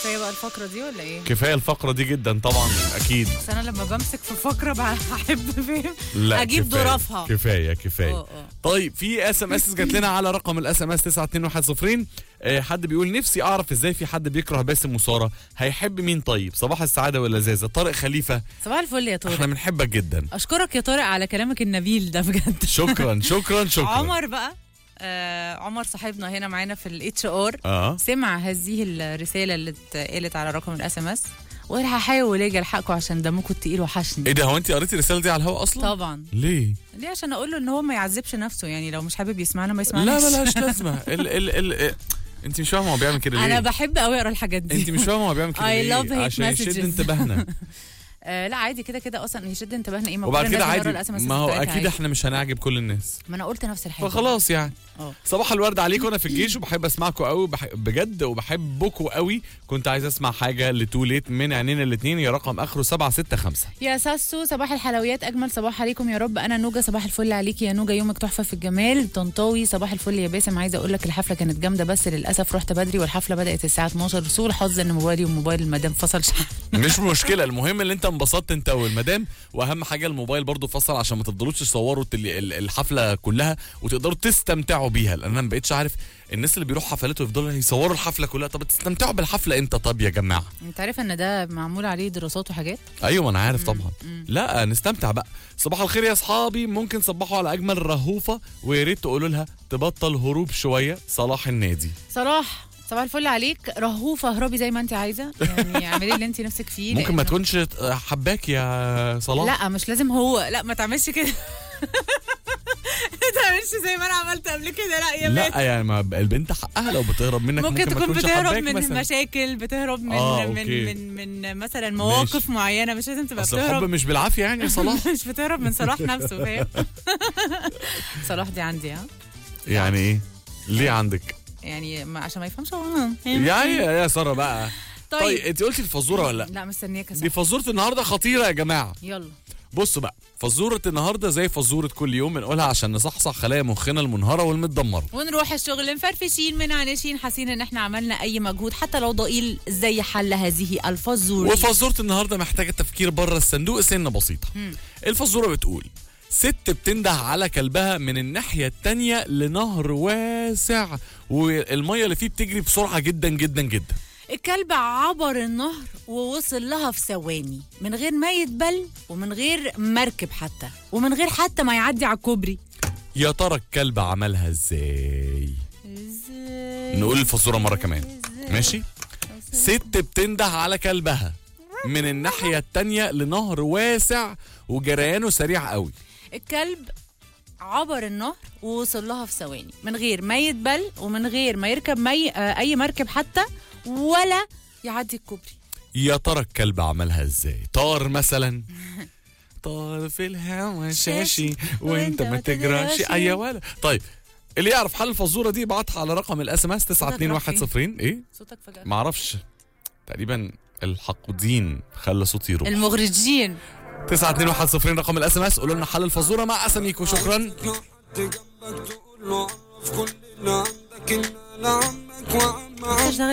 كفايه بقى الفقره دي ولا ايه؟ كفايه الفقره دي جدا طبعا اكيد بس انا لما بمسك في فقره بقى هحب فاهم لا اجيب كفاية. ظرافها كفايه كفايه اه اه طيب في اس ام اس جات لنا على رقم الاس ام اس 92110 آه، حد بيقول نفسي اعرف ازاي في حد بيكره باسم وساره هيحب مين طيب صباح السعاده واللذاذه طارق خليفه صباح الفل يا احنا طارق بنحبك جدا اشكرك يا طارق على كلامك النبيل ده بجد شكرا شكرا شكرا عمر بقى آه عمر صاحبنا هنا معانا في الاتش ار اه سمع هذه الرساله اللي اتقالت على رقم الاس ام اس وقال هحاول اجي الحقكم عشان دمكم التقيل وحشني ايه ده هو انت قريتي الرساله دي على الهواء اصلا طبعا ليه ليه عشان اقول له ان هو ما يعذبش نفسه يعني لو مش حابب يسمعنا ما يسمعناش لا ملهاش لازمه ال ال ال انت مش فاهمه هو بيعمل كده ليه انا بحب قوي اقرا الحاجات دي انت مش فاهمه هو بيعمل كده I ليه love hate عشان يشد messages. انتباهنا آه لا عادي كده كده اصلا يشد انتباهنا ايه ما وبعد كل كده الناس بيقرا عادي ال SMS ما هو بتاعتها اكيد عادي. احنا مش هنعجب كل الناس ما انا قلت نفس الحاجه فخلاص يعني اه صباح الورد عليكم انا في الجيش وبحب اسمعكم قوي وبح... بجد وبحبكم قوي كنت عايز اسمع حاجه لتو ليت من عينينا الاثنين يا رقم اخره 765 يا ساسو صباح الحلويات اجمل صباح عليكم يا رب انا نوجه صباح الفل عليكي يا نوجه يومك تحفه في الجمال طنطاوي صباح الفل يا باسم عايزه اقول لك الحفله كانت جامده بس للاسف رحت بدري والحفله بدات الساعه 12 سوء الحظ ان موبايلي وموبايل المدام فصل شحن مش مشكله المهم ان انت انبسطت انت والمدام واهم حاجه الموبايل برضو فصل عشان ما تفضلوش تصوروا التل- ال- الحفله كلها وتقدروا تستمتعوا بيها لان انا ما بقتش عارف الناس اللي بيروحوا حفلات ويفضلوا يصوروا الحفله كلها طب تستمتعوا بالحفله امتى طب يا جماعه انت عارف ان ده معمول عليه دراسات وحاجات ايوه انا عارف طبعا لا نستمتع بقى صباح الخير يا اصحابي ممكن صبحوا على اجمل رهوفه ويا ريت تقولوا لها تبطل هروب شويه صلاح النادي صلاح صباح الفل عليك رهوفه اهربي زي ما انت عايزه يعني اعملي اللي انت نفسك فيه ممكن ما لأنه- تكونش حباك يا صلاح لا مش لازم هو لا ما تعملش كده ما تعملش زي ما انا عملت قبل كده لا يا بنت لا يعني ما البنت حقها لو بتهرب منك ممكن ما تكون تكونش بتهرب حباك من مثلا. مشاكل بتهرب من آه، من, أوكي. من من مثلا مواقف معينه مش لازم تبقى اصل الحب بتهرب مش بالعافيه يعني يا صلاح مش بتهرب من صلاح نفسه فاهم صلاح دي عندي ها يعني ايه ليه عندك يعني ما عشان ما يفهمش هو يعني يا ساره بقى طيب طيب انت قلتي الفزوره ولا لا لا مستنياك يا دي صاحبي. فزوره النهارده خطيره يا جماعه يلا بصوا بقى فزوره النهارده زي فزوره كل يوم بنقولها عشان نصحصح خلايا مخنا المنهاره والمتدمره ونروح الشغل مفرفشين منعنشين حاسين ان احنا عملنا اي مجهود حتى لو ضئيل زي حل هذه الفزوره وفزوره النهارده محتاجه تفكير بره الصندوق سنه بسيطه الفزوره بتقول ست بتنده على كلبها من الناحية التانية لنهر واسع والمية اللي فيه بتجري بسرعة جدا جدا جدا الكلب عبر النهر ووصل لها في ثواني من غير ما يتبل ومن غير مركب حتى ومن غير حتى ما يعدي على الكوبري يا ترى الكلب عملها ازاي ازاي نقول الفزورة مرة كمان ماشي ست بتنده على كلبها من الناحية التانية لنهر واسع وجريانه سريع قوي الكلب عبر النهر ووصل لها في ثواني من غير ما يتبل ومن غير ما يركب مي... آه، اي مركب حتى ولا يعدي الكوبري يا ترى الكلب عملها ازاي طار مثلا طار في الهوا شاشي وانت ما تجراش اي ولا طيب اللي يعرف حل الفزوره دي ابعتها على رقم الاس ام اس 92110 ايه صوتك فجأة معرفش تقريبا الحقودين خلى صوتي يروح المغرجين 92110 رقم الاس ام اس قولوا لنا حل الفزوره مع اساميكم شكرا جنبك تقول له في كل اللي عندك ان انا عمك وعمك